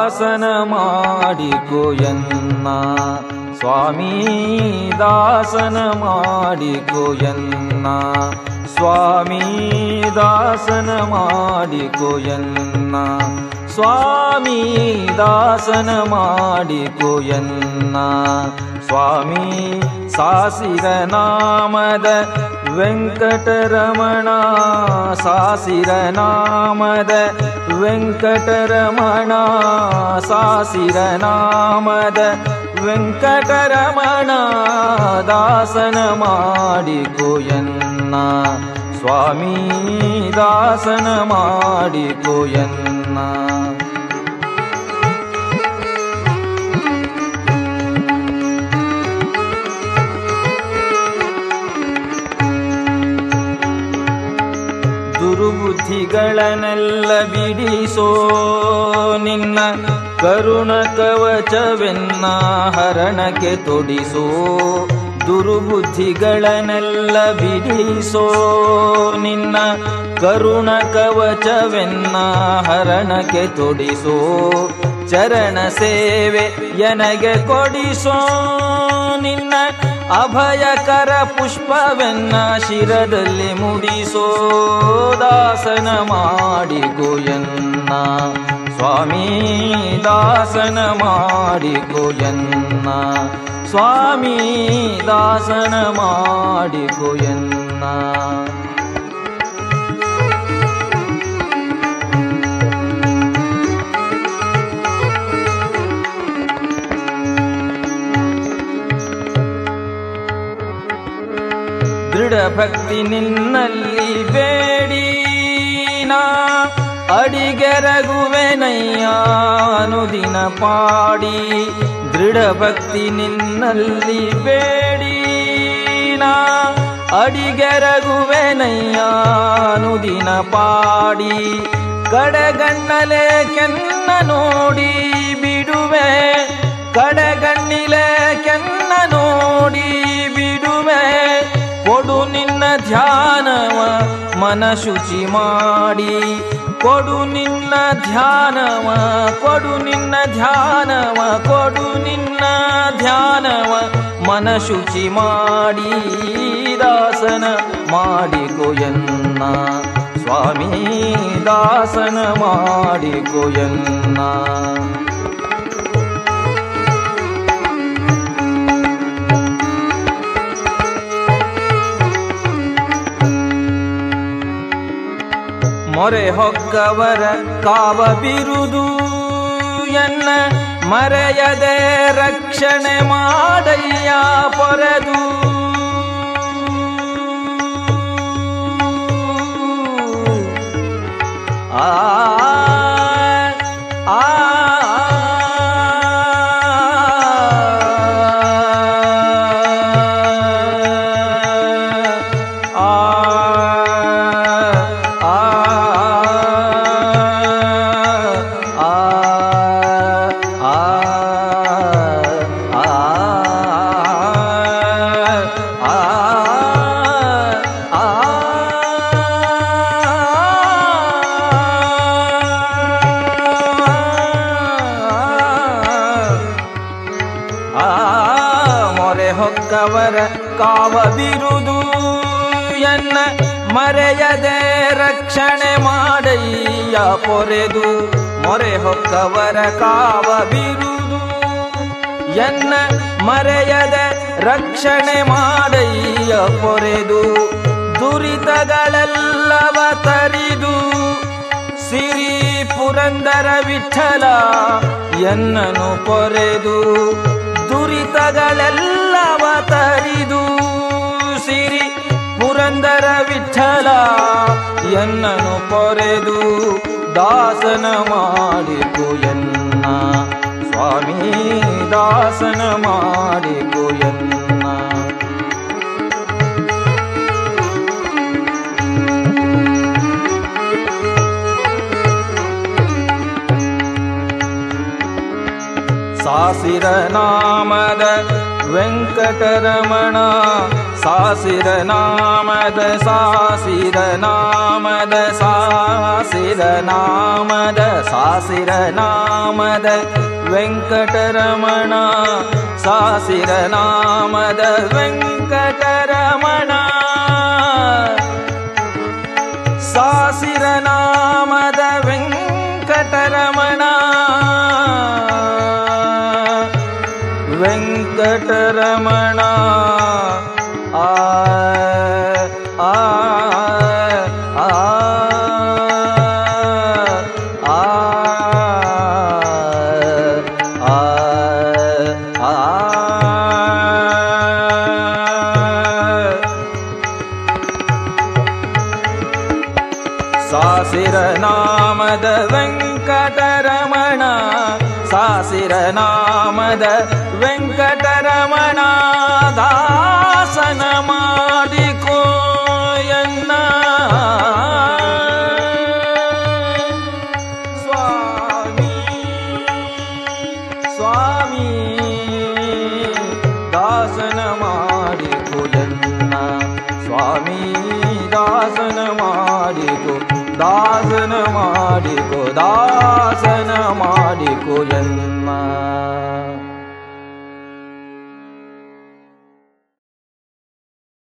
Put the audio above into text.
ದಾಸನ ಮಾಡಿಕೊಯನ್ನ ಸ್ವಾಮಿ ದಾಸನ ಮಾಡಿಕೊಯನ್ನ ಸ್ವಾಮಿ ದಾಸನ ಮಾಡಿಕೊಯನ್ನ ಸ್ವಾಮಿ ದಾಸನ ಮಾಡಿಕೊಯನ್ನ ಸ್ವಾಮಿ ಸಾಸಿರ ನಾಮದ ವೆಂಕಟರಮಣ ಸಾಸಿರ ನಾಮದ ವೆಂಕಟರಮಣ ಸಾಸಿರ ನಾಮದ ವೆಂಕಟರಮಣ ದಾಸನ ಮಾಡಿಕೊಯನ್ನ ಸ್ವಾಮಿ ದಾಸನ ಮಾಡಿಕೊಯನ್ನ ದುರ್ಬುದ್ಧಿಗಳನ್ನೆಲ್ಲ ಬಿಡಿಸೋ ನಿನ್ನ ಕರುಣ ಕವಚವೆನ್ನ ಹರಣಕ್ಕೆ ತೊಡಿಸೋ ದುರ್ಬುದ್ಧಿಗಳನ್ನೆಲ್ಲ ಬಿಡಿಸೋ ನಿನ್ನ ಕರುಣ ಕವಚವೆನ್ನ ಹರಣಕ್ಕೆ ತೊಡಿಸೋ ಚರಣ ಸೇವೆ ಎನಗೆ ಕೊಡಿಸೋ ನಿನ್ನ ಅಭಯಕರ ಪುಷ್ಪವೆನ್ನ ಶಿರದಲ್ಲಿ ಮುಡಿಸೋ ದಾಸನ ಮಾಡಿಕೊಯನ್ನ ಸ್ವಾಮಿ ದಾಸನ ಮಾಡಿಕೊಯನ್ನ ಸ್ವಾಮಿ ದಾಸನ ಮಾಡಿಕೊಯನ್ನ ದೃಢ ಭಕ್ತಿ ನಿನ್ನಲ್ಲಿ ಬೇಡಿ ನಾ ಅಡಿಗೆರಗುವೆನಯ್ಯ ಅನುದಿನ ಪಾಡಿ ದೃಢ ಭಕ್ತಿ ನಿನ್ನಲ್ಲಿ ಬೇಡಿ ನಾ ಅಡಿಗೆರಗುವೆನಯ್ಯ ಅನುದಿನ ಪಾಡಿ ಕಡೆಗಣ್ಣಲೆ ಕೆನ್ನ ನೋಡಿ ಬಿಡುವೆ ಕಡೆಗಣ್ಣಿಲೆ ಕೆನ್ನ ನೋಡಿ ಬಿಡುವೆ ಕೊಡು ನಿನ್ನ ಧ್ಯಾನವ ಮನ ಶುಚಿ ಮಾಡಿ ಕೊಡು ನಿನ್ನ ಧ್ಯಾನವ ಕೊಡು ನಿನ್ನ ಧ್ಯಾನವ ಕೊಡು ನಿನ್ನ ಧ್ಯಾನವ ಮನ ಶುಚಿ ಮಾಡಿ ದಾಸನ ಮಾಡಿಕೊಯನ್ನ ಸ್ವಾಮಿ ದಾಸನ ಮಾಡಿಕೊಯನ್ನ ಮೊರೆ ಹೊಕ್ಕವರ ಕಾವ ಬಿರುದು ಎನ್ನ ಮರೆಯದೆ ರಕ್ಷಣೆ ಮಾಡಯ್ಯ ಪೊರೆದು ಆ ಆ ಆ ಮೊರೆ ಹೊಕ್ಕವರ ಕಾವ ಬಿರುದು ಎನ್ನ ಮರೆಯದೆ ರಕ್ಷಣೆ ಮಾಡಯ್ಯ ಪೊರೆದು ಮೊರೆ ಹೊಕ್ಕವರ ಕಾವ ಬಿರುದು ಎನ್ನ ಮರೆಯದ ರಕ್ಷಣೆ ಮಾಡಯ್ಯ ಪೊರೆದು ದುರಿತಗಳೆಲ್ಲವ ತರಿದು ಸಿರಿ ಪುರಂದರ ವಿಠಲ ಎನ್ನನು ಪೊರೆದು ದುರಿತಗಳೆಲ್ಲವ ತರಿದು ಸಿರಿ ಪುರಂದರ ವಿಠಲ ಎನ್ನನು ಪೊರೆದು ದಾಸನ ಮಾಡಿಕೊ ಎನ್ನ ಸ್ವಾಮಿ ದಾಸನ ಮಾಡಿಕೊ ಎನ್ನ ಸಾಸಿರ ನಾಮದ ವೆಂಕಟರಮಣ ಸಾಸಿರ ನಾಮದ ಸಾಸಿರ ನಾಮದ ಸಾಸಿರ ನಾಮದ ಸಾಸಿರ ನಾಮದ ವೆಂಕಟರಮಣ ಸಾಸಿರ ನಾಮದ ವೆಂಕಟರಮಣ ಸಾಸಿರ ನಾಮದ ವೆಂಕಟರಮಣ ವೆಂಕಟರಮಣ ಆ ಆ ಆ ಆ ಸಾಸಿರ ನಾಮದ ವೆಂಕಟರಮಣ ಸಾಸಿರ ನಾಮದ ವೆಂಕಟರಮಣ ದಾಸನ ಮಾಡಿಕೋಯನ್ನ ಸ್ವಾಮಿ ಸ್ವಾಮಿ ದಾಸನ ಮಾಡಿಕೋಯನ್ನ ಸ್ವಾಮಿ ದಾಸನ ಮಾಡಿಕೋ ದಾಸನ ಮಾಡಿಕೋ ದಾಸನ ಮಾಡಿಕೋ ಜನ್ಮ